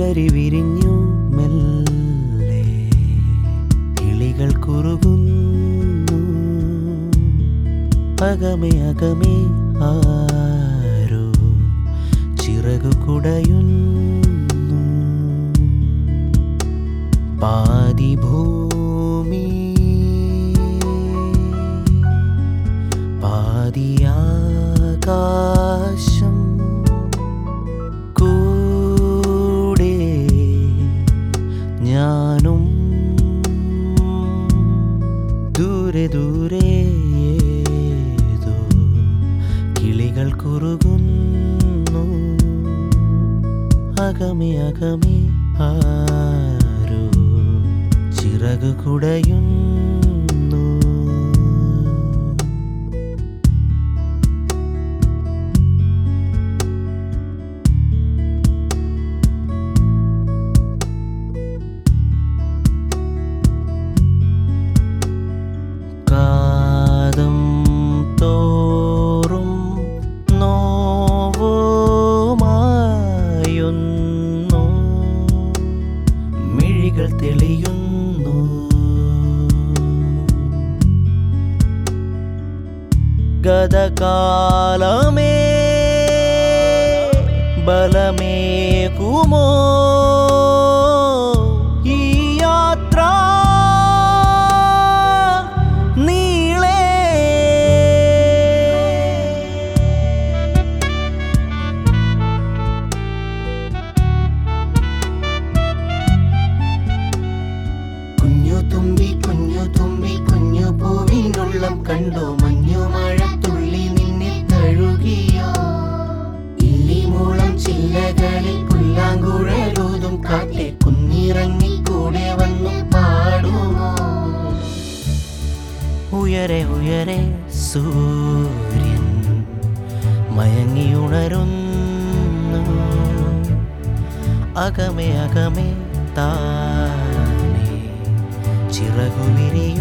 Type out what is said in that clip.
പുലരി വിരിഞ്ഞു മെല്ലെ കിളികൾ കുറുകുന്നു അകമേ അകമേ ആരോ ചിറകു കുടയുന്നു പാതി ഭൂമി പാതിയാകാശം കൂടെ ഞാനും ദൂരെ ദൂരെ ഏതോ കിളികൾ കുറുകുന്നു അകമേ അകമേ ആരോ ചിറകു കുടയുന്നു കാതം തോറും നോവുമായുന്നു മിഴികൾ തെളിയുന്നു ഗതകാലമേ ബലമേകുമോ ഈ യാത്ര നീളേ കുഞ്ഞു തുമ്പി കുഞ്ഞു തുമ്പി കുഞ്ഞു പൂവിനുള്ളം കണ്ടോ മഞ്ഞു മഴ തുള്ളി നിന്നെ തഴുകിയോ ഇല്ലിമൂളം ചില്ലകളിൽ പുല്ലാങ്കുഴലൂതും കാറ്റെ കുന്നിറങ്ങി കൂടെ വന്നു പാടുമോ ഉയരെ ഉയരെ സൂര്യൻ മയങ്ങിയുണരുന്നു അകമേ അകമേ താനേ ചിറകു വിരിയുന്നു